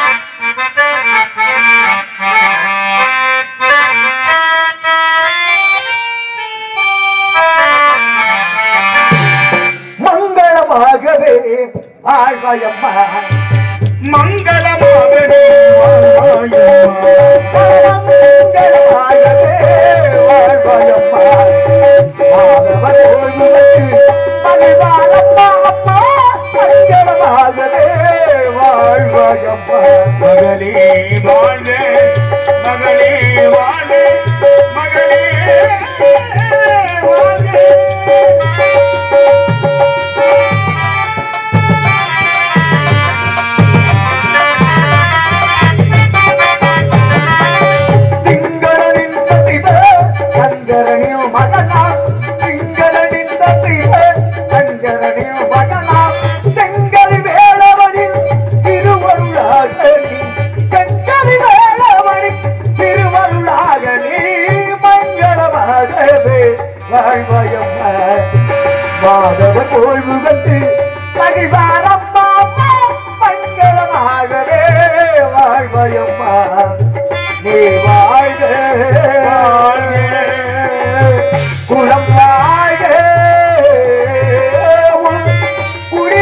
மங்களமாகவே வாழ்வாயம்மா மங்களமாகவே வாழ்வாயம்மா. மங்களமாகவே வாழ்வாயம்மா மாதவர் ஓய்வுக்கு மகிழ்வாரம்மா அம்மா மங்களமாகவே வாழ்வாயம்மா மகளே வாழ்க மகளே வாழ்க மகளே வாழ்க திங்களனின் தசிவ சங்கரனின் மகனா திங்களனின் தசிவ சங்கரனின் மகனா செங்கல் வேளவனின் திருவருளாக நீ செங்கல் வேளவனின் திருவருளாக நீ மங்களமாகவே வாழ்வயம்மா மாதவன் ஓய்வு கண்டு மகிழ்வாரம்மா மங்களமாகவே வாழ்வயம்மா நீ வாழ்க குளம் வாழ்க உன் குடி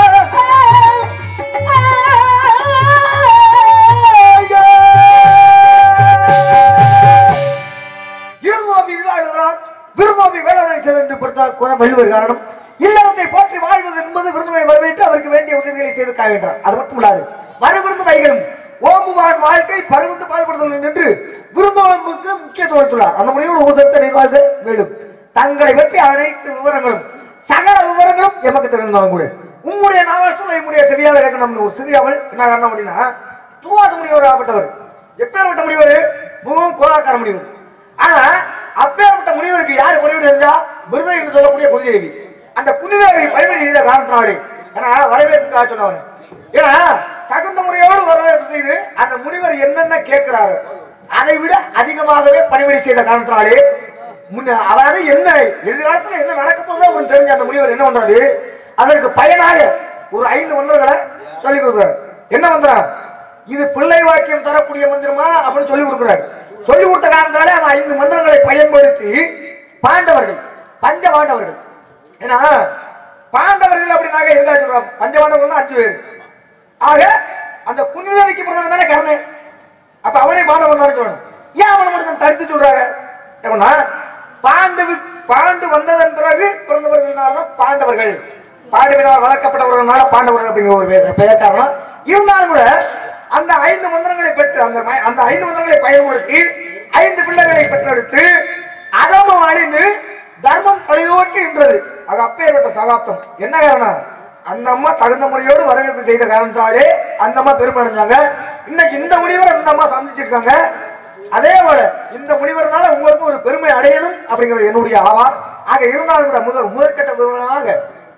வாழ்க. இருநோம்பி விழாடுகிறான் விருநோம்பி வேளாண் சென்று பொறுத்தால் குண வள்ளுவர் காரணம் இல்லறத்தை போற்றி வாழ்வது என்பது விருதுமை வரவேற்று அவருக்கு வேண்டிய உதவிகளை செய்வதற்காக என்றார் அது மட்டும் இல்லாது வரவிருந்து வைகளும் ஓம்புவான் வாழ்க்கை பருவந்து பாடுபடுதல் என்று விருந்தோம்புக்கு முக்கியத்துவம் அளித்துள்ளார் அந்த முறையோடு உபசரித்த நினைவாக மேலும் தங்களை பற்றி அனைத்து விவரங்களும் சகல விவரங்களும் எமக்கு தெரிந்தாலும் கூட உம்முடைய நாவல் சொல்ல எம்முடைய செவியால் கேட்கணும் ஒரு சிறியவள் என்ன காரணம் அப்படின்னா துவாச முனிவர் ஆகப்பட்டவர் எப்பேற்பட்ட முனிவர் பூவும் கோலாக்கார முனிவர் ஆனா அப்பேற்பட்ட முனிவருக்கு யார் பணிவிட செஞ்சா விருதை என்று சொல்லக்கூடிய குருதேவி அந்த குருதேவி பணிவிடை செய்த காரணத்தினாலே ஏன்னா வரவேற்புக்காக சொன்னவர் ஏன்னா தகுந்த முறையோடு வரவேற்பு செய்து அந்த முனிவர் என்னென்ன கேட்கிறாரு அதை விட அதிகமாகவே பணிவிடை செய்த காரணத்தினாலே முன்ன அதாவது என்ன எதிர்காலத்துல என்ன நடக்க போதோ அவனுக்கு தெரிஞ்ச அந்த முனிவர் என்ன பண்றாரு அதற்கு பயனாக ஒரு ஐந்து மந்திரங்களை சொல்லி கொடுக்குறாரு என்ன மந்திரம் இது பிள்ளை வாக்கியம் தரக்கூடிய மந்திரமா அப்படின்னு சொல்லி கொடுக்குறாரு சொல்லி கொடுத்த காரணத்தாலே அந்த ஐந்து மந்திரங்களை பயன்படுத்தி பாண்டவர்கள் பஞ்ச பாண்டவர்கள் ஏன்னா பாண்டவர்கள் அப்படின்னாக்க எதுக்காக சொல்றாங்க பஞ்ச பாண்டவர்கள் அஞ்சு பேர் ஆக அந்த குந்திரவிக்கு பிறந்தவன் தானே கர்ணன் அப்ப அவனே பாண்டவன் தான் சொல்லணும் ஏன் அவனை மட்டும் தடுத்து சொல்றாங்க எப்படின்னா பாண்டவு பாண்டு வந்ததன் பிறகு பிறந்தவர்கள்னாலதான் பாண்டவர்கள் பாண்டவர்களால் வளர்க்கப்பட்டவர்களால பாண்டவர்கள் அப்படிங்கிற ஒரு பெயர் பெயர் காரணம் இருந்தாலும் கூட அந்த ஐந்து மந்திரங்களை பெற்று அந்த ம- அந்த ஐந்து மந்திரங்களை பயன்படுத்தி ஐந்து பிள்ளைகளை பெற்றெடுத்து அதர்மம் அழிந்து தர்மம் கழிவோக்கி என்றது அது அப்பேற்பட்ட சகாப்தம் என்ன காரணம் அந்த அம்மா தகுந்த முறையோடு வரவேற்பு செய்த காரணத்தாலே அந்த அம்மா பெருமை அடைஞ்சாங்க இன்னைக்கு இந்த முனிவர் அந்த அம்மா சந்திச்சிருக்காங்க அதே போல இந்த முனிவர்னால உங்களுக்கு ஒரு பெருமை அடையணும் அப்படிங்கிறது என்னுடைய ஆவா ஆக இருந்தாலும் கூட முதல் முதற்கட்ட விவரமாக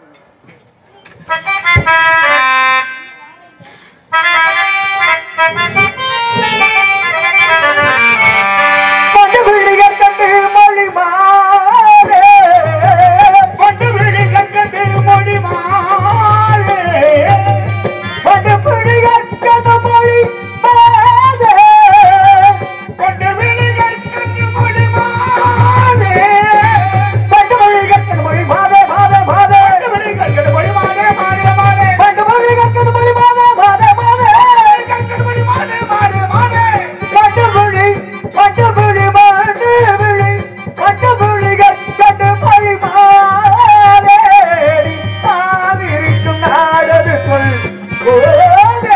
பட்டுவிழிகள் கண்டு மொழி மாறே. பட்டுவிழிகள் கண்டு மொழி மாறே. பட்டுவிழிகள் கண்டு மொழி மாறே. பட்டுவிழிகள் கண்டு மொழி மாறே. பட்டுவிழிகள் கண்டு மொழி மாறே, மாறே, மாறே. பட்டுவிழிகள் கண்டு மொழி மாறே, மாறே, மாறே. பட்டுவிழிகள் கண்டு மொழி மாறே, மாறே, மாறே. கண்டு மொழி மாறே, மாறே, மாறே. பட்டுவிழி, பட்டுவிழி, மாட்டுவிழி, பட்டுவிழிகள் கண்டு மொழி மாறே. தாவிருக்கும் நாடது சொல் போதே.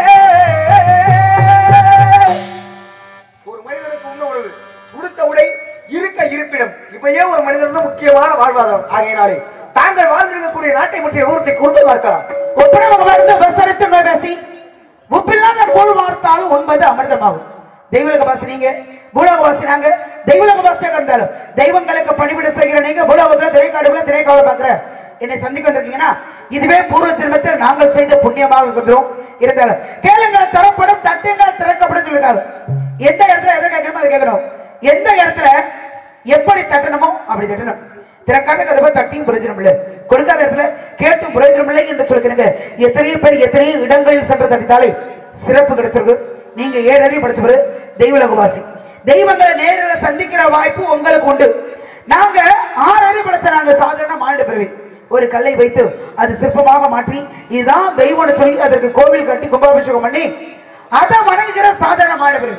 ஒரு மனிதனுக்கு உண்ண உணவு உடுத்த உடை இருக்க இருப்பிடம் இவையே ஒரு மனிதனுக்கு முக்கியமான வாழ்வாதாரம் ஆகையினாலே தாங்கள் வாழ்ந்திருக்கக்கூடிய நாட்டை பற்றிய விவரத்தை குறித்து பார்க்கலாம் ஒப்பனமர்ந்து விவசாயத்தை பேசி உப்பில்லாத போல் வார்த்தாலும் உண்பது அமிர்தமாகும் தெய்வலக வாசி நீங்க பூலோக வாசி நாங்க தெய்வலக வாசியாக இருந்தாலும் தெய்வங்களுக்கு பணிவிட செய்கிற நீங்க பூலோகத்துல திரைக்காடுகளை திரைக்காவல பாக்குற என்னை சந்திக்க வந்திருக்கீங்கன்னா இதுவே பூர்வ ஜென்மத்தில் நாங்கள் செய்த புண்ணியமாக இருக்கிறோம் இருந்தாலும் கேளுங்கள் தரப்படும் தட்டுங்கள் திறக்கப்படும் சொல்லிருக்காங்க எந்த இடத்துல எதை கேட்கணுமோ அதை கேட்கணும் எந்த இடத்துல எப்படி தட்டணுமோ அப்படி தட்டணும் திறக்காத கதவை தட்டியும் பிரயோஜனம் இல்லை கொடுக்காத இடத்துல கேட்டும் பிரயோஜனம் இல்லை என்று சொல்கிறேங்க எத்தனையோ பேர் எத்தனையோ இடங்களில் சென்று தட்டித்தாலே சிறப்பு கிடைச்சிருக்கு நீங்க ஏழு அறிவு படிச்சவரு தெய்வலகுவாசி தெய்வங்களை நேரில் சந்திக்கிற வாய்ப்பு உங்களுக்கு உண்டு நாங்க ஆறு அறிவு படிச்ச நாங்க சாதாரண மாநில பிறவி ஒரு கல்லை வைத்து அது சிற்பமாக மாற்றி இதுதான் தெய்வம்னு சொல்லி அதற்கு கோவில் கட்டி கும்பாபிஷேகம் பண்ணி அதை வணங்குகிற சாதாரண மாநில பிறவி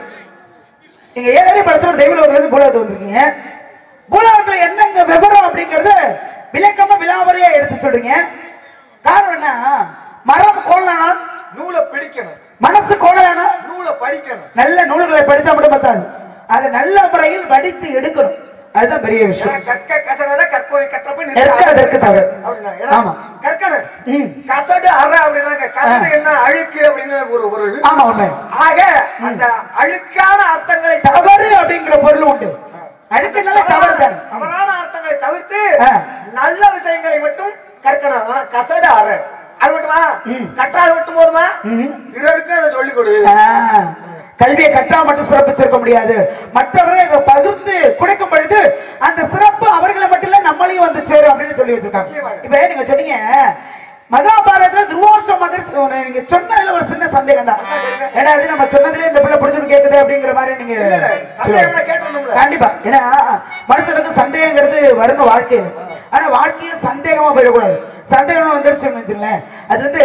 நீங்க ஏற்கனவே படிச்சவர் தெய்வலோகத்துல இருந்து பூலோகத்துக்கு வந்திருக்கீங்க பூலோகத்துல என்னங்க விவரம் அப்படிங்கறது விளக்கமா விலாவரியா எடுத்து சொல்றீங்க காரணம் என்ன மரம் கோலனால் நூலை பிடிக்கணும் மனசு கோலனா நூலை படிக்கணும் நல்ல நூல்களை படிச்சா மட்டும் பத்தாது அதை நல்ல முறையில் வடித்து எடுக்கணும் அதுதான் பெரிய ஏன்னா விஷயம் கற்க கசடர கற்பவை கற்றப்ப கற்க அதற்கு தகு. அப்படின்னா ஏன்னா ஆமா. கற்கணும் ம். கசடு அற அப்படின்னாக்க கசடு என்ன அழுக்கு அப்படின்னு ஒரு ஒரு ஆமா உண்மை ஆக அந்த அழுக்கான அர்த்தங்களை தவறு அப்படிங்கிற பொருள் உண்டு அழுக்குனால தவறு தானே தவறான அர்த்தங்களை தவிர்த்து ஆ. நல்ல விஷயங்களை மட்டும் கற்கணும் ஆனா கசடு அற அது மட்டுமா ம். கற்றால் மட்டும் போதுமா ம். பிறருக்கு அதை சொல்லிக் கொடு ஆ, கல்வியை கற்றா மட்டும் சிறப்பிச்சிருக்க முடியாது மற்றவர்களை பகிர்ந்து கொடுக்கும் பொழுது அந்த சிறப்பு அவர்களை மட்டும் இல்ல நம்மளையும் வந்து சேரும் அப்படின்னு சொல்லி வச்சிருக்காங்க நிச்சயமாக. இப்ப நீங்க சொன்னீங்க மகாபாரதத்துல துருவாச மகர்ஷி உன்னை நீங்க சொன்னதுல ஒரு சின்ன சந்தேகம் தான் ஏன்னா அது நம்ம சொன்னதுல இந்த பிள்ளை பிடிச்சிட்டு கேக்குது அப்படிங்கிற மாதிரி நீங்க இல்ல, இல்ல, சந்தேகம்னா கேட்டுறணும்ல. கண்டிப்பா ஏன்னா மனுஷனுக்கு சந்தேகங்கிறது வரணும் வாழ்க்கையில ஆனா வாழ்க்கைய சந்தேகமா போயிடக்கூடாது சந்தேகம் வந்துருச்சுன்னு வச்சுங்களேன் அது வந்து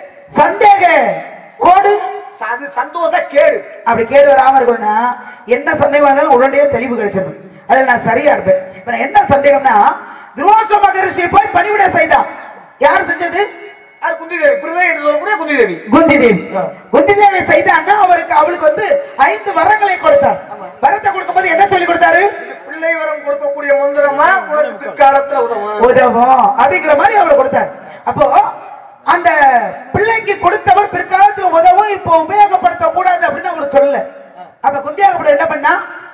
சந்தேக கோடு அது சந்தோஷ கேடு அப்படி கேடு வராம இருக்கணும்னா என்ன சந்தேகம் வந்தாலும் உடனடியே தெளிவு கிடைச்சிடும் அதுல நான் சரியா இருப்பேன் இப்ப நான் என்ன சந்தேகம்னா துரோஷ மகரிஷியை போய் பணிவிட செய்தான் யார் செஞ்சது அது குந்தி தேவி பிரிதை என்று சொல்லக்கூடிய குந்தி தேவி குந்தி தேவி ஆ. குந்தி தேவி செய்தாங்க அவருக்கு அவளுக்கு வந்து ஐந்து வரங்களை கொடுத்தார் ஆமா. வரத்தை கொடுக்கும்போது என்ன சொல்லி கொடுத்தாரு இது பிள்ளை வரம் கொடுக்கக்கூடிய மந்திரமா உனக்கு பிற்காலத்துல உதவும் உதவும் அப்படிங்கிற மாதிரி அவர் கொடுத்தார் அப்போ அந்த பிள்ளைக்கு கொடுத்தவர் பிற்காலத்துல உதவும் இப்போ உபயோகப்படுத்த கூடாது அப்படின்னு அவர் சொல்லல அப்ப குந்தியாகப்பட என்ன பண்ணா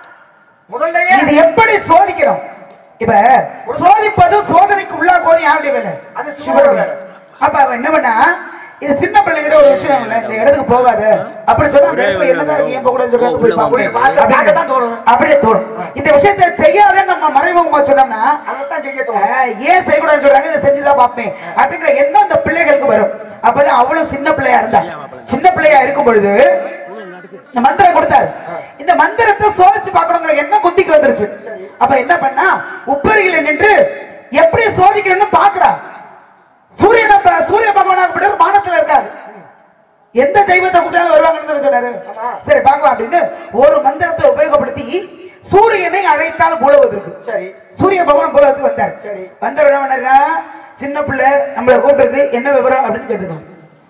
முதல்லயே இது எப்படி சோதிக்கிறோம் இப்ப சோதிப்பது சோதனைக்கு உள்ளாக்குவது யாருடைய வேலை அது சிவனோட வேலை. அப்ப அவன் என்ன பண்ணா இது சின்ன பிள்ளைங்கிட்ட ஒரு விஷயம் இல்ல இந்த இடத்துக்கு போகாத அப்படி சொன்னா அந்த இடத்துல என்னதான் இருக்கு ஏன் போக கூடாதுன்னு சொல்றாங்க போய் போய் பார்க்கணும். பார்க்க- அப்படிங்கிற- பார்க்கத்தான் தோணும். அப்படியே தோணும் இந்த விஷயத்தை செய்யாத நம்ம மறைமுகமா சொன்னோம்னா அதைத்தான் செய்ய தோணும் ஆஹ், ஏன் செய்யக்கூடாதுன்னு சொல்றாங்க இதை செஞ்சுதான் பார்ப்பேன் அப்படிங்கிற எண்ணம் அந்த பிள்ளைகளுக்கு வரும் அப்பதான் அவ்வளவு சின்ன பிள்ளையா இருந்தா சின்ன பிள்ளையா இருக்கும் பொழுது இந்த மந்திரம் கொடுத்தாரு இந்த மந்திரத்தை சோதிச்சு பார்க்கணுங்கிற எண்ணம் குத்திக்கு வந்துருச்சு அப்ப என்ன பண்ணா உப்பரியில நின்று எப்படி சோதிக்கணும்னு பாக்குறா சூரியனை ப- சூரிய பகவானாக வானத்துல இருக்காரு எந்த தெய்வத்தை கூப்பிட்டாலும் வருவாங்கன்னு தானே சொன்னாரு ஆமா. சரி பார்க்கலாம் அப்படின்னு ஒரு மந்திரத்தை உபயோகப்படுத்தி சூரியனை அழைத்தால் புலவதற்கு சரி சூரிய பகவான் புலவத்துக்கு வந்தார் சரி. வந்தவர் என்ன பண்ணாருன்னா சின்ன பிள்ளை நம்மளை கூப்பிட்டு என்ன விவரம் அப்படின்னு கேட்டிருக்காங்க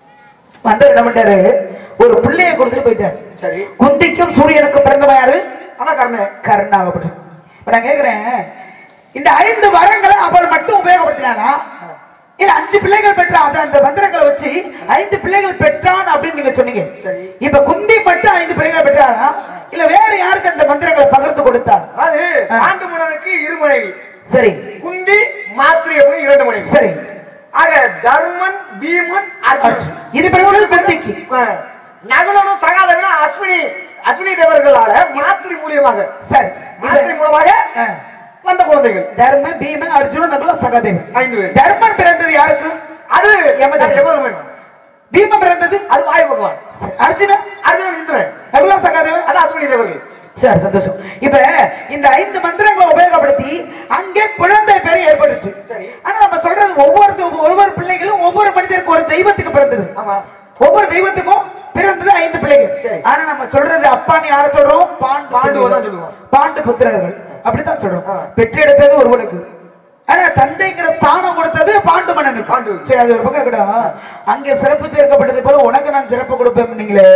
வந்தவர் என்ன பண்ணிட்டாரு ஒரு பிள்ளையை கொடுத்துட்டு போயிட்டார் சரி குந்திக்கும் சூரியனுக்கும் பிறந்தவன் யாரு அதான் கர்ணன் கர்ணாகப்படும் இப்ப நான் கேக்குறேன் இந்த ஐந்து வரங்களை அவள் மட்டும் உபயோகப்படுத்தினானா இல்ல அஞ்சு பிள்ளைகள் பெற்றா அத அந்த மந்திரங்களை வச்சு ஐந்து பிள்ளைகள் பெற்றான் அப்படின்னு நீங்க சொன்னீங்க சரி. இப்ப குந்தி மட்டும் ஐந்து பிள்ளைகள் பெற்றாளா இல்ல வேற யாருக்கு அந்த மந்திரங்களை பகிர்ந்து கொடுத்தார் அது ஆ. ஆண்டு மன்னனுக்கு இரு மனைவி சரி குந்தி மாத்ரி அப்படின்னு இரண்டு மனைவி சரி ஆக தர்மன் பீமன் அர்ஜுன் இது பிறகு குந்திக்கு ஆ. நகுலனும் சகாதேவனும் அஸ்வினி அஸ்வினி தேவர்களால மாத்ரி மூலியமாக சரி மாத்ரி இப்ப- மூலமாக ஆ. வந்த குழந்தைகள் தர்ம பீம அர்ஜுன நகுல சகதேவன் ஐந்து பேர் தர்மன் பிறந்தது யாருக்கு அது யமதர்மன். யமதர்மன். பீம பிறந்தது அது வாயு பகவான் சரி. அர்ஜுன அர்ஜுனன் இந்திரன் நகுல சகாதேவன் அது அஸ்வினி தேவர்கள் சரி சந்தோஷம் இப்ப இந்த ஐந்து மந்திரங்களை உபயோகப்படுத்தி அங்கே குழந்தை பேர் ஏற்பட்டுச்சு சரி. ஆனா நம்ம சொல்றது ஒவ்வொரு ஒவ்வொரு பிள்ளைகளும் ஒவ்வொரு மனிதருக்கு ஒரு தெய்வத்துக்கு பிறந்தது ஆமா ஒவ்வொரு தெய்வத்துக்கும் பிறந்தது ஐந்து பிள்ளைகள் சரி. ஆனா நம்ம சொல்றது அப்பான்னு யார சொல்றோம் பாண்டு பாண்டுவை தான் சொல்லுவோம். பாண்டு புத்திரர்கள் அப்படித்தான் சொல்றோம் ஆ. பெற்றெடுத்தது ஒருவனுக்கு ஆனா தந்தைங்கிற ஸ்தானம் கொடுத்தது பாண்டு மன்னனுக்கு பாண்டு. சரி அது ஒரு பக்கம் இருக்கட்டும் அங்கே சிறப்பு சேர்க்கப்பட்டது போல உனக்கு நான் சிறப்பு கொடுப்பேன் நீங்களே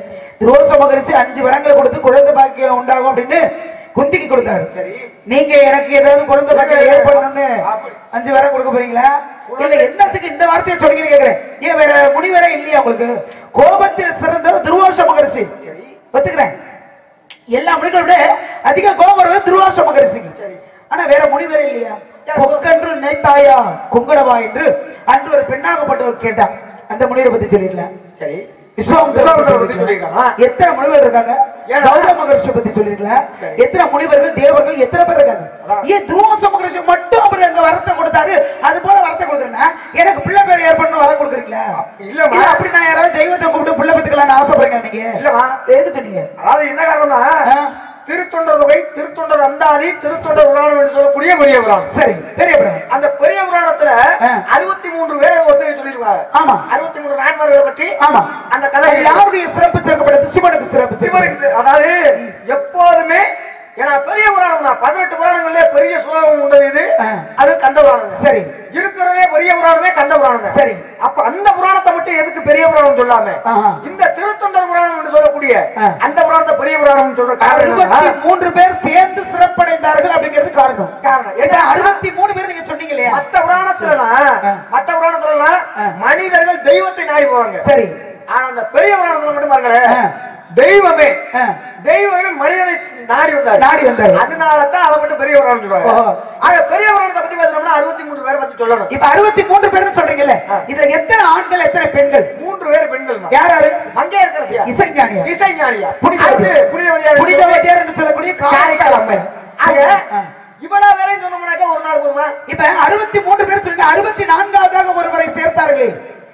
ரோச மகரிஷி அஞ்சு வரங்களை கொடுத்து குழந்தை பாக்கியம் உண்டாகும் அப்படின்னு குந்திக்கு கொடுத்தாரு சரி நீங்க எனக்கு ஏதாவது குழந்தை பாக்கியம் ஏற்படணும்னு அப்படி. அஞ்சு வரம் கொடுக்க போறீங்களா இல்ல என்னத்துக்கு இந்த வார்த்தையை சொன்னீங்கன்னு கேக்குறேன் ஏன் வேற முடிவரே இல்லையா உங்களுக்கு கோபத்தில் சிறந்தவர் துருவாச மகரிஷி சரி ஒத்துக்கிறேன் எல்லா மொழிகளை விட அதிக கோபம் வருவது துருவாச மகரிஷிக்கு சரி. ஆனா வேற முடிவரே இல்லையா யா, பொக்கன்று நினைத்தாயா குங்கடவா என்று அன்று ஒரு பெண்ணாகப்பட்டவர் கேட்டார் அந்த முனிவரை பத்தி சொல்லிடலாம் சரி விஸ்வாமித்திரரை விஸ்வாமித்திரரை பத்தி பத்தி சொல்லியிருக்காங்க. எத்தனை முனிவர் இருக்காங்க ஏன்னா- கௌதம மகர்ஷி பத்தி சொல்லிருக்கலாம் சரி. எத்தனை முனிவர்கள் தேவர்கள் எத்தனை பேர் இருக்காங்க அதான். ஏன் துருவச மகர்ஷி மட்டும் அவர் அங்க வரத்தை கொடுத்தாரு அது போல வரத்தை கொடுக்குறேன்னா எனக்கு பிள்ளை பேர் ஏற்படணும் வர கொடுக்குறீங்களா இல்லம்மா. இல்ல, அப்படி நான் யாராவது தெய்வத்தை கூப்பிட்டு பிள்ளை பத்துக்கலாம்னு ஆசைப்படுறீங்க நீங்க இல்லம்மா எதுக்கு சொன்னீங்க அதாவது என்ன காரணம்னா ஆ. திருத்தொண்டர் தொகை திருத்தொண்டர் அந்தாதி திருத்தொண்டர் புராணம் என்று சொல்லக்கூடிய பெரிய புராணம் சரி பெரிய பிறகு அந்த பெரிய புராணத்துல ஆ. அறுபத்தி மூன்று பேரை ஒத்துழை சொல்லிருக்காங்க ஆமா. அறுபத்தி மூன்று நான்மார்களை பற்றி ஆமா அந்த கதை அது யாருடைய சிறப்பு சேர்க்கப்பட்டது சிவனுக்கு சிறப்பு சிவனுக்கு சி- அதாவது எப்போதுமே ஏன்னா பெரிய புராணம் தான் பதினெட்டு புராணங்கள்ல பெரிய ஸ்லோகம் உண்டது இது ஆ. அது கந்த புராணம் தான். சரி இருக்கிறதே பெரிய புராணமே கந்த புராணம் தான். சரி. அப்ப அந்த புராணத்தை மட்டும் எதுக்கு பெரிய புராணம் சொல்லாம ஆஹா. இந்த திருத்தொண்டர் புராணம் என்று சொல்லக்கூடிய ஆ. அந்த புராணத்தை பெரிய புராணம் சொல்ற காரணம் அறுபத்தி என்னன்னா, மூன்று பேர் சேர்ந்து சிறப்படைந்தார்கள் அப்படிங்கிறது காரணம் காரணம் ஏன்னா என்ன அறுபத்தி மூணு பேர் நீங்க சொன்னீங்க இல்லையா மத்த புராணத்துலலாம் ஆ. மத்த புராணத்துலலாம் ஆ. மனிதர்கள் தெய்வத்தை நாடி போவாங்க சரி ஆனா அந்த பெரிய புராணத்துல மட்டும் பாருங்களேன் ஆ. தெய்வமே ஆ. தெய்வமே மனிதனை நாடி வந்தார் நாடி வந்தாரு. அதனால தான் அதை மட்டும் பெரிய புராணம் சொல்றாங்க ஓஹோ. ஆக பெரிய புராணத்தை பத்தி பேசணும்னா அறுபத்தி மூன்று பேரை பத்தி சொல்லணும் இப்ப அறுபத்தி மூன்று பேர்னு சொல்றீங்கல்ல ஆ. இதுல எத்தனை ஆண்கள் எத்தனை பெண்கள் மூன்று பேர் பெண்கள் யார் யாரு மங்கையரசியா இசைஞானியா இசைஞானியா புனிதவதியார். அடுத்து புனிதவதியார் புனிதவதியார் என்று சொல்லக்கூடிய காரைக்கால் அம்மை ஆக ஆ. இவ்வளவு பேரையும் சொன்னோம்னாக்கா ஒரு நாள் போதுமா இப்ப அறுபத்தி மூன்று பேர் சொல்லுங்க அறுபத்தி நான்காவதாக ஒருவரை சேர்த்தார்களே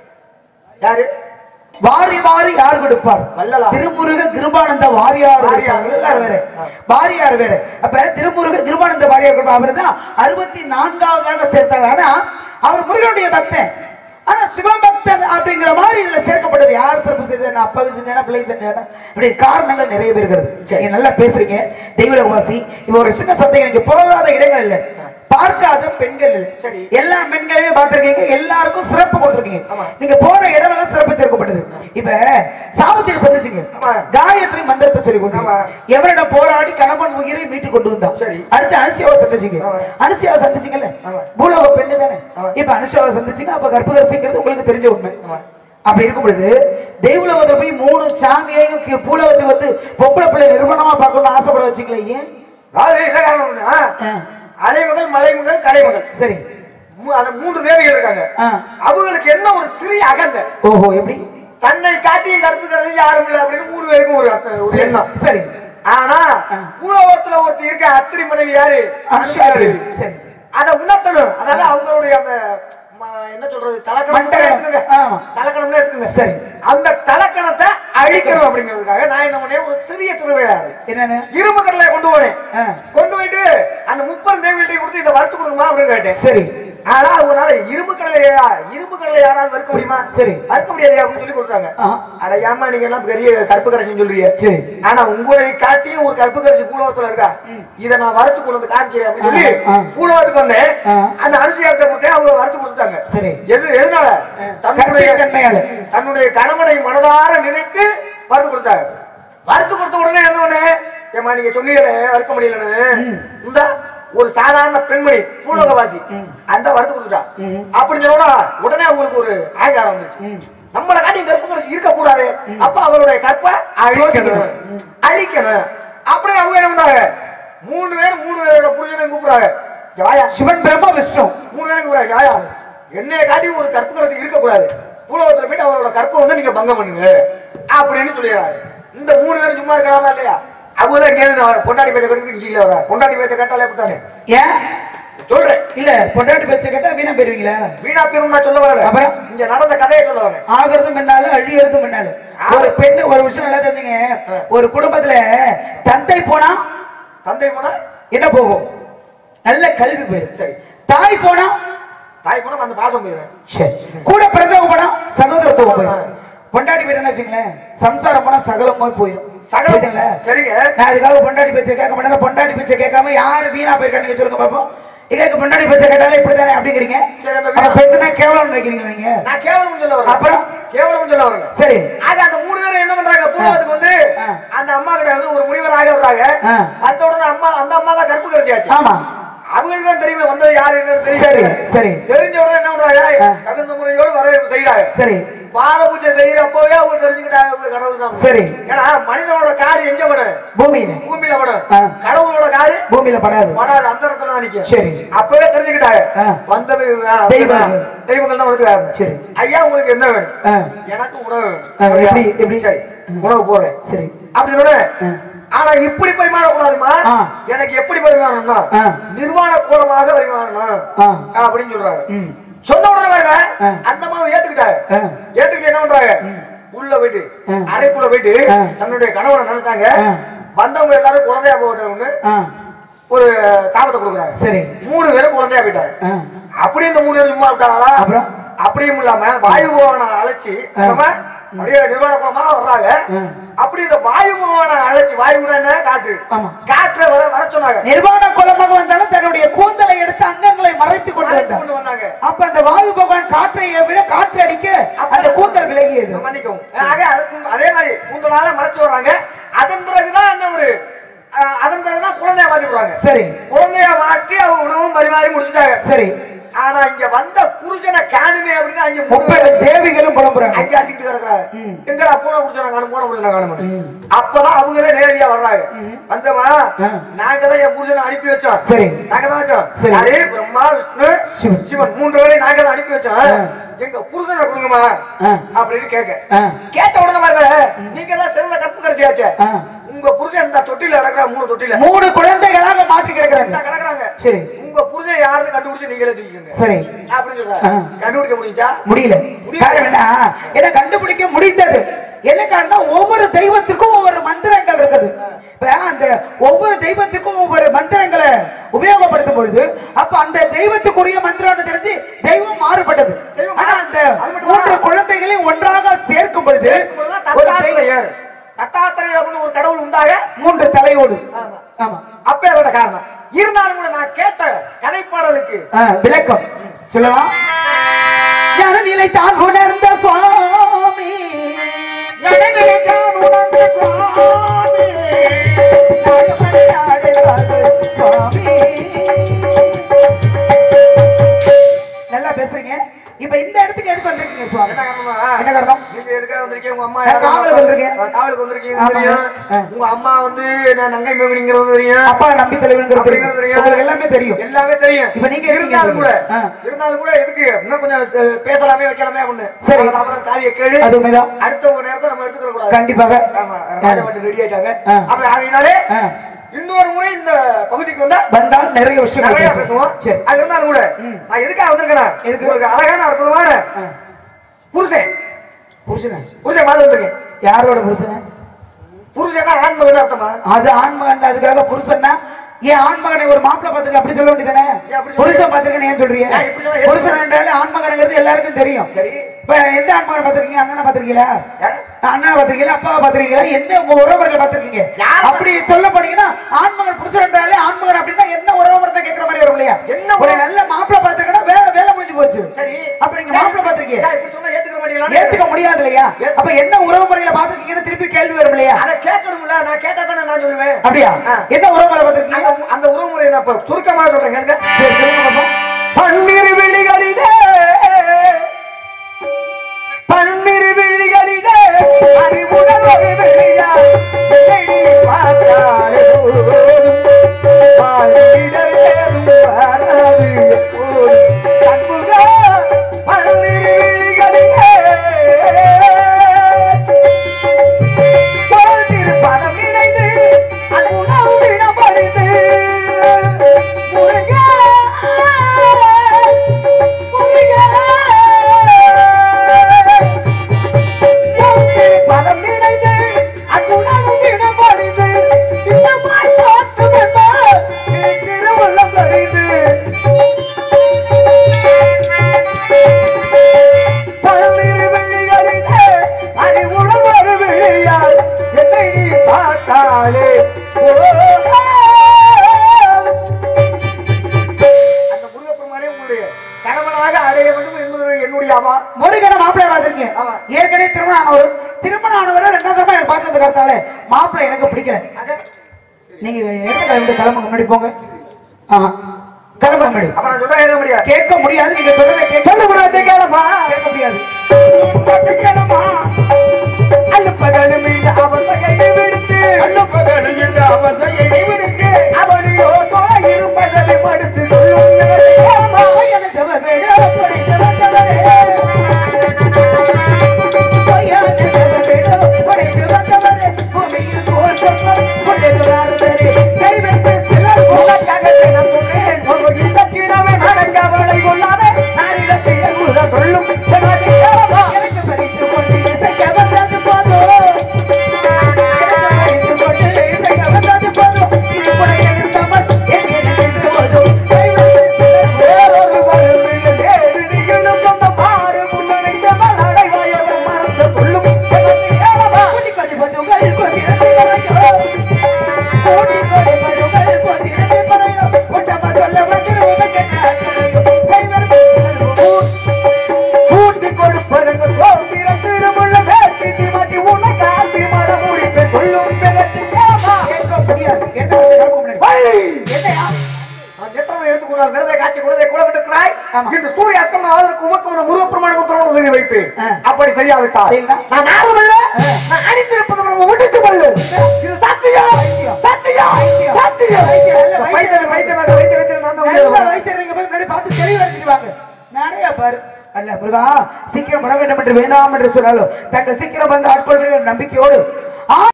யாரு வாரி வாரி யார் கொடுப்பார் வள்ளலார். திருமுருக கிருபானந்த வாரியார் வாரியார். கொடுப்பார். எல்லாரும் வேற ஆ. வாரியார் வேற அப்ப திருமுருக கிருபானந்த வாரியார் கொடுப்பார் அவர் தான் அறுபத்தி நான்காவதாக சேர்த்தாங்க ஆனா அவர் முருகனுடைய பக்தன் ஆனா சிவபக்தன் அப்படிங்கிற மாதிரி இதுல சேர்க்கப்பட்டது யார் சிறப்பு செய்தா அப்பாவுக்கு செஞ்சானா பிள்ளை செஞ்சானா இப்படி காரணங்கள் நிறைய பேர் இருக்கிறது நீங்க நல்லா பேசுறீங்க தெய்வலகவாசி இப்ப ஒரு சின்ன சந்தேகம் நீங்க போகாத இடங்கள் இல்ல பார்க்காத பெண்கள் இல்ல சரி. எல்லா பெண்களையும் பார்த்திருக்கீங்க எல்லாருக்கும் சிறப்பு கொடுத்திருக்கீங்க ஆமா. நீங்க போற இடமெல்லாம் சிறப்பு சேர்க்கப்பட்டது இப்ப சாவித்திரி சந்திச்சீங்க ஆமா. காயத்ரி மந்திரத்தை சொல்லி கொடுத்தீங்க ஆமா. எவரிடம் போராடி கணவன் உயிரை மீட்டு கொண்டு வந்தான் சரி. அடுத்து அனுசியாவை சந்திச்சீங்க ஆமா. அனுசியாவை சந்திச்சீங்கல்ல ஆமா. பூலோக பெண்ணு தானே ஆமா. இப்ப அனுஷாவை சந்திச்சீங்க அப்ப கர்ப்பகரசிங்கிறது உங்களுக்கு தெரிஞ்ச உண்மை ஆமா. அப்படி இருக்கும் பொழுது தெய்வலோகத்துல போய் மூணு சாமியையும் கி- பூலோகத்தை வந்து பொம்பளை பிள்ளை நிர்மாணமா பார்க்கணும்னு ஆசைப்பட வச்சுங்களே ஏன் அதாவது என்ன காரணம்னா ஆ. அலைமகள் மலைமகள் கடைமகள் சரி மூ- அந்த மூன்று தேவிகள் இருக்காங்க ஆ. அவங்களுக்கு என்ன ஒரு சிறிய அகந்த ஓஹோ எப்படி தன்னை காட்டி கற்புக்கிறது யாரும் இல்லை அப்படின்னு மூணு பேருக்கும் ஒரு அர்த்தம், ஒரு எண்ணம் சரி ஆனா ஆ. பூலோகத்துல ஒருத்தர் இருக்க அத்திரி மனைவி யாரு அனுஷா தேவி. சரி அதை உணர்த்தணும் அதாவது அவங்களுடைய அந்த ம- என்ன சொல்றது தலக்கணம் மண்டலம். எடுத்துக்கங்க ஆமா. தலக்கணம்னு எடுத்துக்கங்க சரி. அந்த தலக்கணத்தை அழிக்கணும் அப்படிங்கிறதுக்காக நான் என்ன பண்ணேன் ஒரு சிறிய திருவிழாடு என்னன்னு இரும்பு கடலை கொண்டு போனேன் ஆ. கொண்டு கொண்டு போயிட்டு அந்த முப்பது தேவிகள்ட்ட கொடுத்து இதை வறுத்து கொடுக்குமா அப்படின்னு கேட்டேன் சரி ஆனா அவங்களால இரும்பு கடலை இரும்பு கடலை யாராவது வறுக்க முடியுமா சரி. வறுக்க முடியாது அப்படின்னு சொல்லி கொடுத்தாங்க ஆ. அட ஏமா நீங்க எல்லாம் பெரிய கருப்பு கரைச்சின்னு சொல்றீங்க சரி. ஆனா உங்களை காட்டியும் ஒரு கருப்பு கரைச்சி பூலோகத்துல இருக்கா இதை நான் வறுத்து கொண்டு வந்து காமிக்கிறேன் அப்படின்னு சொல்லி ஆ, ஆ. பூலோகத்துக்கு வந்தேன் ஆ. அந்த அரிசியாட்ட கொடுத்தேன் அவங்க வறுத்து கொடுத்துட்டாங்க சரி. எது எதனால தன்னுடைய கற்பின் தன்மையால. தன்னுடைய கணவனை மனதார நினைத்து வறுத்து கொடுத்தாங்க வறுத்து கொடுத்த உடனே என்ன பண்ணு ஏமா நீங்க சொன்னீங்களே வறுக்க முடியலன்னு இந்த ஒரு சாதாரண பெண்மணி பூலோகவாசி அந்த வறுத்து கொடுத்துட்டா அப்படின்னு சொன்னா உடனே அவங்களுக்கு ஒரு ஆங்காரம் வந்துருச்சு நம்மளை காட்டி கற்பு கடைசி இருக்க கூடாது அப்ப அவருடைய கற்பை அழிக்கணும் அழிக்கணும் அப்படின்னு அவங்க என்ன பண்ணாங்க மூணு பேர் மூணு பேரோட புருஷனை கூப்பிடுறாங்க இங்க வாயா சிவன் பிரம்ம விஷ்ணு மூணு பேருக்கு கூட யாயா என்னைய காட்டி ஒரு கற்பு கரசி இருக்கக்கூடாது பூலோகத்துல போயிட்டு அவரோட கற்பை வந்து நீங்க பங்கம் பண்ணுங்க அப்படின்னு சொல்லிடுறாரு இந்த மூணு பேரும் சும்மா இருக்கலாமா இல்லையா அவங்க தான் இங்கே பொண்டாடி பேச்ச கட்டு இங்கே வர பொண்டாடி பேச்ச கேட்டாலே அப்படித்தானே ஏன் சொல்றேன் இல்ல பொண்டாட்டி பேச்ச கேட்டா வீணா போயிருவீங்களா வீணா பேரும் நான் சொல்ல வரல அப்புறம்? இங்க நடந்த கதையை சொல்ல வரேன் ஆகிறதும் முன்னால அழியறதும் முன்னால ஒரு பெண்ணு ஒரு விஷயம் நல்லா தெரிஞ்சுங்க ஒரு குடும்பத்துல தந்தை போனா தந்தை போனா என்ன போகும் நல்ல கல்வி போயிரும் சரி தாய் போனா தாய் போனா அந்த பாசம் போயிடுறேன் சரி கூட பிறந்தவங்க போனா சகோதரத்துவம் போயிடும் பொண்டாட்டி போயிட்டேன்னு வச்சுங்களேன் சம்சாரம் போனா சகலமும் போயிடும் சகலம் புரியுதுங்களா? சரிங்க நான் அதுக்காக பொண்டாட்டி பேச்சை கேட்க மாட்டேன் பொண்டாட்டி பேச்சை கேட்காம யாரு வீணா போயிருக்கான்னு நீங்க சொல்லுங்க பாப்போம் இதற்கு பொண்டாட்டி பேச்சை கேட்டாலே இப்படித்தானே அப்படிங்கிறீங்க சரி, அந்த அப்ப பெண்ணுனா கேவலம் நினைக்கிறீங்களா நீங்க நான் கேவலம் சொல்ல வரேன் அப்புறம்? கேவலம் சொல்ல வரேங்க சரி ஆக அந்த மூணு பேரும் என்ன பண்றாங்க பூலோகத்துக்கு வந்து ஆ. அந்த அம்மா கிட்ட வந்து ஒரு முனிவராக வர்றாங்க ஆ. அந்த உடனே அம்மா அந்த அம்மா தான் கற்பு கரைச்சி ஆச்சு ஆமா அவங்களுக்கு தான் தெரியுமே வந்தது யாரு என்னன்னு சரி தெரியும் சரி தெரிஞ்ச உடனே என்ன பண்றாங்க ஆ. தகுந்த முறையோடு வரவேற்பு செய்யறாங்க சரி பாத பூஜை செய்யறப்பவே அவங்க தெரிஞ்சுக்கிட்டாங்க இவங்க கடவுள் தான் சரி. ஏன்னா மனிதனோட காடு எங்க படும் பூமியில பூமியில படும் ஆ. கடவுளோட காடு பூமியில படாது படாது அந்த இடத்துல தான் நிக்கும் சரி. அப்பவே தெரிஞ்சுக்கிட்டாங்க ஆ. வந்தது இதுதான், தெய்வம். அப்படிதான். தெய்வங்கள் தான் வந்துருக்காங்க சரி. ஐயா உங்களுக்கு என்ன வேணும் ஆ, எனக்கு உணவு ஆ, வேணும் எப்படி, எப்படி? சரி உணவு போடுறேன் சரி அப்படி சொன்ன ஆ. ஆனா இப்படி பரிமாற கூடாதுமா ஆ. எனக்கு எப்படி பரிமாறணும்னா ஆ. நிர்வாண கோலமாக பரிமாறணும் ஆ. அப்படின்னு சொல்றாங்க ம் சொன்ன உடனே பாருங்க ஆ. அந்த மாவை ஏத்துக்கிட்டாங்க ஆ. ஏத்துக்கிட்டு என்ன பண்றாங்க உள்ள போயிட்டு ஆ. அறைக்குள்ள போயிட்டு ஆ. தன்னுடைய கணவனை நினைச்சாங்க ஆ. வந்தவங்க எல்லாரும் குழந்தையா போட்டவங்க ஆ ஒரு சாபத்தை கொடுக்குறாங்க சரி மூணு பேரும் குழந்தையா போயிட்டாங்க ஆ அப்படி இந்த மூணு பேரும் சும்மா விட்டாங்களா அப்புறம்? அப்படியும் இல்லாம வாயு பகவானை அழைச்சி ஆ. நம்ம அப்படியே நிர்வாண குலமா வர்றாங்க ஆ. அப்படி இந்த வாயு பகவானை அழைச்சி வாயுனா என்ன காற்று ஆமா. காற்றை வர வர சொன்னாங்க நிர்வாண குலமாக வந்தாலும் தன்னுடைய கூந்தலை எடுத்து அங்கங்களை மறைத்து கொண்டு அழைத்து வந்தார் கொண்டு வந்தாங்க அப்ப அந்த வாயு பகவான் காற்றை விட காற்று அடிக்க அந்த கூந்தல் விலகியது மன்னிக்கவும் ஆக அதுக்கு அதே மாதிரி கூந்தலால மறைச்சு வர்றாங்க அதன் பிறகுதான் என்ன ஒரு அஹ், அதன் பிறகுதான் குழந்தைய மாத்தி விடுறாங்க சரி குழந்தைய மாற்றி அவங்க உணவும் பரிமாறி முடிச்சுட்டாங்க சரி ஆனா இங்க வந்த புருஷனை காணுமே அப்படின்னு அங்க மூணு முப்பது தேவிகளும் புலம்புறாங்க அங்க அடிச்சுக்கிட்டு கிடக்குறாங்க ம். எங்கடா பூனை புடிச்சா காணும் பூனை புடிச்சா காணும் ம். அப்பதான் அவங்களே நேரடியா வர்றாங்க ம். வந்தமா ஆ. நாங்க தான் என் புருஷனை அனுப்பி வச்சோம் சரி. நாங்க தான் வச்சோம் சரி. யாரு பிரம்மா விஷ்ணு சிவன். சிவன் மூன்று பேரையும் நாங்க தான் அனுப்பி வச்சோம் ஆ. எங்க புருஷனை கொடுங்கம்மா ஆ. அப்படின்னு கேட்க ஆ. கேட்ட உடனே பாருங்க நீங்க எல்லாம் சிறந்த கற்பு கடைசியாச்சே ஆ. உங்க புருஷன் இந்த தொட்டில கிடக்குற மூணு தொட்டில மூணு குழந்தைகளாக மாற்றி கிடக்குறாங்க இந்த கிடக்குறாங்க சரி உங்க புருஷன் யாருன்னு கண்டுபிடிச்சு நீங்களே தூக்கிக்கோங்க சரி அப்படின்னு ஆ. சொல்றாங்க கண்டுபிடிக்க முடிஞ்சா முடியல முடியல. காரணம் என்ன என்ன கண்டுபிடிக்க முடிந்தது என்ன காரணம் ஒவ்வொரு தெய்வத்திற்கும் ஒவ்வொரு மந்திரங்கள் இருக்குது இப்ப அந்த ஒவ்வொரு தெய்வத்துக்கும் ஒவ்வொரு மந்திரங்களை உபயோகப்படுத்தும் பொழுது அப்ப அந்த தெய்வத்துக்குரிய மந்திரம் தெரிஞ்சு தெய்வம் மாறுபட்டது தெய்வம் ஆனா அந்த அது மட்டுமா? மூன்று குழந்தைகளை ஒன்றாக சேர்க்கும் பொழுது ஒரு தெய்வம் தத்தாத்திரையர் தத்தாத்திரையர் அப்படின்னு ஒரு கடவுள் உண்டாக மூன்று தலையோடு ஆமா. ஆமா அப்பேரோட காரணம் இருந்தாலும் கூட நான் கேட்ட கதைப்பாடலுக்கு ஆ, விளக்கம் சொல்லவா ஜனநிலை தான் உணர்ந்த சுவாமி ஜனநிலை தான் உணர்ந்த சுவாமி நாகமணியாடுகிறாரு சுவாமி. நல்லா பேசுறீங்க இப்ப இந்த இடத்துக்கு எதுக்கு வந்திருக்கீங்க சுவாமி என்ன காரணமா? என்ன காரணம் நீங்க எதுக்காக வந்திருக்கீங்க? உங்க அம்மா நான் யாரு? காவலுக்கு வந்திருக்கேன். நான் காவலுக்கு வந்திருக்கீங்க ஆமாங்க. தெரியும். ஆ. உங்க அம்மா வந்து நான் நங்கை மேமனிங்கிறது தெரியும் அப்பா நம்பி தலைவனுங்கிறது அப்படிங்கிறது தெரியும். தெரியும். உங்களுக்கு எல்லாமே தெரியும் எல்லாமே தெரியும் இப்ப நீங்க எதுக்கு இருந்தாலும் கூட ஆ. இருந்தாலும் கூட எதுக்கு இன்னும் கொஞ்சம் அஹ், பேசலாமே வைக்கலாமே அப்படின்னு சரி. அப்புறம் காரிய கேளு அது உண்மைதான் அடுத்த ஒரு நேரத்தை நம்ம எடுத்துக்க கூடாது கண்டிப்பாக ஆமா ராஜபாட்டு ரெடி ஆயிட்டாங்க ஆ. அப்ப அதனாலே ஆ. இன்னொரு முறை இந்த பகுதிக்கு வந்தா வந்தால் நிறைய விஷயங்கள் நிறைய பேசுவோம் பேசுவோம் சரி அது இருந்தாலும் கூட ம். நான் எதுக்காக வந்திருக்கேன் எதுக்கு? உங்களுக்கு அழகான அற்புதமான ஆ. புருஷன் புருஷன புருஷன் பார்த்து வந்திருக்கேன் யாரோட புருஷன புருஷன்னா ஆண்மகன் அர்த்தமா அது ஆண்மகன் அதுக்காக புருஷன்னா ஏன் ஆண்மகனை ஒரு மாப்பிள்ளை பார்த்திருக்க அப்படி சொல்ல வேண்டியதானே ஏன் அப்படி சொல்றீங்க? புருஷன் பார்த்திருக்கேன் ஏன் சொல்றீங்க ஏன் இப்படி சொன்னா ஏன் புருஷன் என்றாலே ஆண்மகனுங்கிறது எல்லாருக்கும் தெரியும் சரி இப்ப எந்த ஆண்மகனை பார்த்திருக்கீங்க அண்ணனை பார்த்திருக்கீங்களா யாரு? அண்ணனை பார்த்திருக்கீங்களா அப்பாவை பார்த்திருக்கீங்களா என்ன உங்க உறவுகளை பார்த்திருக்கீங்க யார்? அப்படி சொல்ல போனீங்கன்னா ஆண்மகன் புருஷன் என்றாலே ஆண்மகன் அப்படின்னா என்ன உறவுமுறை கேட்கிற மாதிரி வரும் இல்லையா என்ன ஒரு உறவு? நல்ல மாப்பிள்ளை பார்த்திருக்கேன்னா வேலை வேலை முடிஞ்சு போச்சு சரி அப்ப நீங்க மாப்பிள்ளை பார்த்திருக்கீங்க ஏன் இப்படி சொன்னா ஏத்துக்க மாட்டீங்களா ஏத்துக்க முடியாது இல்லையா ஏ- அப்ப என்ன உறவு முறைகளை பாத்துருக்கீங்கன்னு திருப்பி கேள்வி வரும் இல்லையா அதை கேட்கணும்ல நான் கேட்டா தானே நான் சொல்லுவேன் அப்படியா ஆ. என்ன உறவு முறை பாத்துருக்கீங்க அந்த அந்த உறவுமுறை நான் இப்ப சுருக்கமா சொல்றேன் கேளுங்க சரி சொல்லுங்க பாப்போம். பன்னிரு விழிகளிலே பன்னிரு விழிகளிலே அறிவுடன் ஒரு விழியா என்னை நீ பார்த்தாலே போதும். வாழ்விடல் ஏதும் வராது எப்போதும். கண்முகா, பன்னிரு விழிகளிலே வாழ்ந்திரு பணம் இணைந்து அன்புணவு விடமறிந்து முருகா முருகா வாழ்ந்திரு பணம் இணைந்து அன்புணவு விடமறிந்து இன்னமாய் பார்த்து வந்தால் நீ திருவுள்ளம் கழிந்து பன்னிரு வெள்ளிகளிலே அறிவுடன் ஒரு விழியால் என்னை நீ பார்த்தாலே போதும். அந்த முருகப்பெருமானே உங்களுடைய கணவனாக அடைய வேண்டும் என்பது என்னுடைய அவா முருகனை மாப்பிள்ளை பாத்திருக்கீங்க ஆமா. ஏற்கனவே திருமணம் ஆனவர் திருமணம் ஆனவரை ரெண்டாம் தரமா எனக்கு பார்த்தது கருத்தால மாப்பிள்ளை எனக்கு பிடிக்கல ஆக, நீங்க எடுத்து கிளம்பி கிளம்புங்க முன்னாடி போங்க ஆஹா கிளம்ப முன்னாடி அப்ப நான் சொல்ல கேட்க முடியாது கேட்க முடியாது நீங்க சொல்றதை கேட்க சொல்ல முடியாது கேளப்பா கேட்க முடியாது பட்டுக்கணுமா அழுப்பகலும் இந்த அவசகையை விடுத்து அல்ல பகலும் இந்த அவசையை நிமிர்ந்து அவனையோ கோயில் பதவி படுத்து சொல்லும் எனது ஏமா. எனக்கு வேணும் படைத்தவர்களே பொய்யான வேணும் படைத்தவர்களே பூமியில் போல் சொன்னால் கொள்ளைகிறார்களே கைவெட்டு சிலர் உனக்காக தினம் சொன்னேன். ஒரு இந்த சின்னவை மடங்கவளை கொள்ளாதே. நானிடத்தில் உத சொல்லும் எனது ஏமா. எனக்கு பறித்து கொண்டு இசைக்க வந்தது போதும் எனக்கு பறித்து கொண்டு இசைக்க வந்தது போதும் உலகில் இருந்தவன் என் எனக்கு போதும் கைவிட்டு சிலர் வேறொரு வரவில்லை. வேறு நிகழும் அந்த மாறு முன்னணைந்தவள் அடைவாயவன் மறந்து சொல்லும் எனது ஏமா. கூட்டிக்கொண்டு பதுங்கள் கொண்டிருந்து குறையோ கூட்டிக்கொண்டு பதுங்கள் கொண்டிருந்து குறையோ ஒட்டமா சொல்ல வந்து கூட்டி கொடுப்பதற்கு சோத்திரம் திருமுள்ள வேட்டி சிமாட்டி உன்னை காட்டி மட முடிக்க சொல்லும் பிறகு ஏமா. கேட்க முடியாது எடுத்து கொண்டு கிளம்ப முன்னாடி ஐ! என்னையா நான் எத்தனை எடுத்துக்கொண்டால் விரதை காட்சி கொடுதை குலவிட்டுக்கிறாய் ஆமா. இன்று சூரிய அஸ்தமனம் ஆவதற்கு உமக்கு உன முருக பிரமாணம் உத்தரவு செய்து வைப்பேன் ஆ. அப்படி செய்யாவிட்டால் இல்லைன்னா? நான் ஆர்வமல்ல ஆ. நான் அணிந்திருப்பது நம்ம விட்டுட்டு கொள்ளு இது சத்தியம் வைத்தியம். சத்தியம் வைத்தியம். சத்தியம் வைத்தியம். நல்ல வைத்தியம். வைத்தியம் வைத்தியமாக வைத்திய வைத்தியம் நான் தான் நல்ல உயர்வு. வைத்தியருங்க போய் முன்னாடி பார்த்து தெளிவா எடுத்துட்டு வாங்க நானே பாரு அல்ல முருகா சீக்கிரம் வர வேண்டும் என்று வேண்டாம் என்று சொன்னாலும் தங்கள் சீக்கிரம் வந்து ஆட்கொள்கிற நம்பிக்கையோடு ஆ